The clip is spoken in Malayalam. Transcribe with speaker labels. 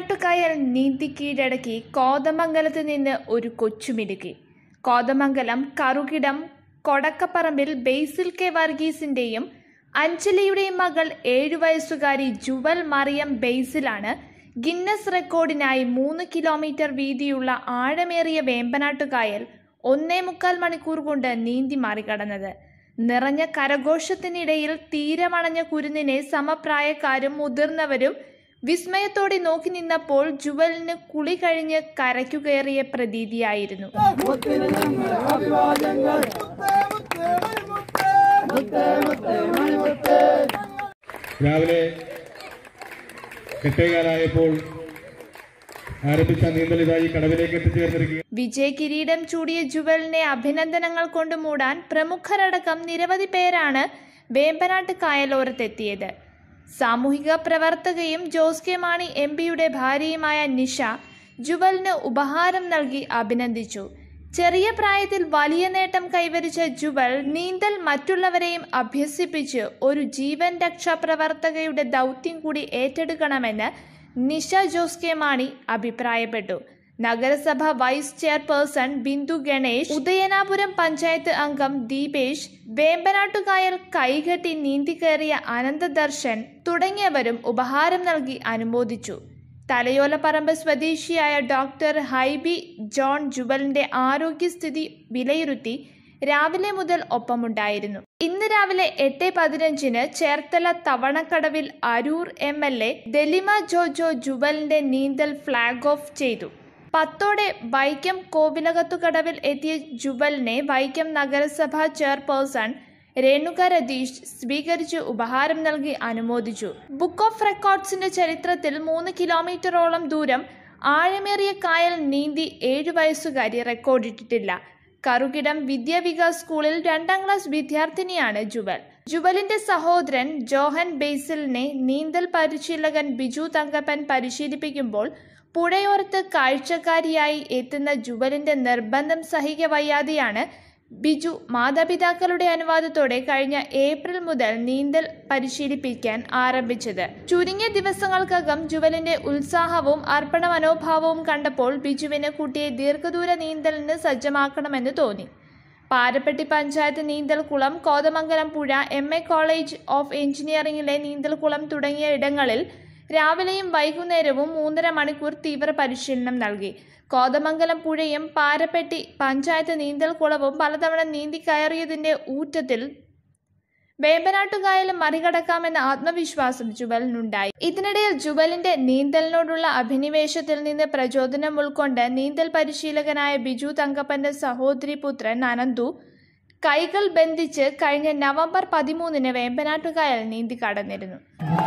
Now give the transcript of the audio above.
Speaker 1: വേമ്പനാട്ടുകായൽ നീന്തി കീഴടക്കി കോതമംഗലത്ത് നിന്ന് ഒരു കൊച്ചുമിടുക്കി കോതമംഗലം കറുകിടം കൊടക്കപ്പറമ്പിൽ ബേസിൽ കെ വർഗീസിന്റെയും അഞ്ജലിയുടെയും മകൾ ഏഴു വയസ്സുകാരി ജുവൽ മറിയം ബേസിലാണ് ഗിന്നസ് റെക്കോർഡിനായി മൂന്ന് കിലോമീറ്റർ വീതിയുള്ള ആഴമേറിയ വേമ്പനാട്ടുകായൽ ഒന്നേ മുക്കാൽ മണിക്കൂർ കൊണ്ട് നീന്തി മറികടന്നത് നിറഞ്ഞ കരഘോഷത്തിനിടയിൽ തീരമണഞ്ഞ കുരുന്നിനെ സമപ്രായക്കാരും മുതിർന്നവരും വിസ്മയത്തോടെ നോക്കി നിന്നപ്പോൾ ജുവലിന് കുളി കഴിഞ്ഞ് കരയ്ക്കു കയറിയ പ്രതീതിയായിരുന്നു
Speaker 2: രാവിലെ എട്ടേകാലായപ്പോൾ ആരംഭിച്ച നീന്തൽ ഇതായി കടവിലേക്ക് എത്തിച്ചേർന്നിരിക്കുക
Speaker 1: വിജയ് കിരീടം ചൂടിയ ജുവലിനെ അഭിനന്ദനങ്ങൾ കൊണ്ട് മൂടാൻ പ്രമുഖരടക്കം നിരവധി പേരാണ് വേമ്പനാട്ട് കായലോരത്തെത്തിയത് സാമൂഹിക പ്രവർത്തകയും ജോസ് കെ മാണി എം പിയുടെ ഭാര്യയുമായ നിഷ ജുവലിന് ഉപഹാരം നൽകി അഭിനന്ദിച്ചു ചെറിയ പ്രായത്തിൽ വലിയ നേട്ടം കൈവരിച്ച ജുവൽ നീന്തൽ മറ്റുള്ളവരെയും അഭ്യസിപ്പിച്ച് ഒരു ജീവൻ രക്ഷാ പ്രവർത്തകയുടെ ദൗത്യം കൂടി ഏറ്റെടുക്കണമെന്ന് നിഷ ജോസ് കെ മാണി അഭിപ്രായപ്പെട്ടു നഗരസഭ വൈസ് ചെയർപേഴ്സൺ ബിന്ദു ഗണേഷ് ഉദയനാപുരം പഞ്ചായത്ത് അംഗം ദീപേഷ് വേമ്പനാട്ടുകായൽ കൈകെട്ടി നീന്തിക്കയറിയ അനന്തദർശൻ തുടങ്ങിയവരും ഉപഹാരം നൽകി അനുമോദിച്ചു തലയോലപ്പറമ്പ് സ്വദേശിയായ ഡോക്ടർ ഹൈബി ജോൺ ജുവലിന്റെ ആരോഗ്യസ്ഥിതി വിലയിരുത്തി രാവിലെ മുതൽ ഒപ്പമുണ്ടായിരുന്നു ഇന്ന് രാവിലെ എട്ട് പതിനഞ്ചിന് ചേർത്തല തവണക്കടവിൽ Aroor M L A Dalima Jojo ജുവലിന്റെ നീന്തൽ ഫ്ലാഗ് ഓഫ് ചെയ്തു പത്തോടെ വൈക്കം കോവിലകത്തുകടവിൽ എത്തിയ ജുവലിനെ വൈക്കം നഗരസഭാ ചെയർപേഴ്സൺ രേണുക രതീഷ് സ്വീകരിച്ച് ഉപഹാരം നൽകി അനുമോദിച്ചു ബുക്ക് ഓഫ് റെക്കോർഡ്സിന്റെ ചരിത്രത്തിൽ മൂന്ന് കിലോമീറ്ററോളം ദൂരം ആഴമേറിയ കായൽ നീന്തി ഏഴു വയസ്സുകാരി റെക്കോർഡിട്ടിട്ടില്ല കറുകിടം വിദ്യാവികാസ് സ്കൂളിൽ രണ്ടാം ക്ലാസ് വിദ്യാർത്ഥിനിയാണ് ജുവൽ ജുവലിന്റെ സഹോദരൻ ജോഹൻ ബേസിലിനെ നീന്തൽ പരിശീലകൻ ബിജു തങ്കപ്പൻ പരിശീലിപ്പിക്കുമ്പോൾ പുഴയോരത്ത് കാഴ്ചക്കാരിയായി എത്തുന്ന ജുവലിന്റെ നിർബന്ധം സഹിക വയ്യാതെയാണ് ബിജു മാതാപിതാക്കളുടെ അനുവാദത്തോടെ കഴിഞ്ഞ ഏപ്രിൽ മുതൽ നീന്തൽ പരിശീലിപ്പിക്കാൻ ആരംഭിച്ചത് ചുരുങ്ങിയ ദിവസങ്ങൾക്കകം ജുവലിന്റെ ഉത്സാഹവും അർപ്പണ മനോഭാവവും കണ്ടപ്പോൾ ബിജുവിന് കുട്ടിയെ ദീർഘദൂര നീന്തലിന് സജ്ജമാക്കണമെന്ന് തോന്നി പാരപ്പെട്ടി പഞ്ചായത്ത് നീന്തൽക്കുളം കോതമംഗലം പുഴ എം എ കോളേജ് ഓഫ് എഞ്ചിനീയറിംഗിലെ നീന്തൽക്കുളം തുടങ്ങിയ ഇടങ്ങളിൽ രാവിലെയും വൈകുന്നേരവും മൂന്നര മണിക്കൂർ തീവ്ര പരിശീലനം നൽകി കോതമംഗലം പുഴയും പാരപ്പെട്ടി പഞ്ചായത്ത് നീന്തൽക്കുളവും പലതവണ നീന്തി കയറിയതിന്റെ ഊറ്റത്തിൽ വേമ്പനാട്ടുകായലും മറികടക്കാമെന്ന ആത്മവിശ്വാസം ജുവലിനുണ്ടായി ഇതിനിടയിൽ ജുവലിന്റെ നീന്തലിനോടുള്ള അഭിനിവേശത്തിൽ നിന്ന് പ്രചോദനം ഉൾക്കൊണ്ട് നീന്തൽ പരിശീലകനായ ബിജു തങ്കപ്പന്റെ സഹോദരി പുത്രൻ അനന്തു കൈകൾ ബന്ധിച്ച് കഴിഞ്ഞ നവംബർ പതിമൂന്നിന് വേമ്പനാട്ടുകായൽ നീന്തി കടന്നിരുന്നു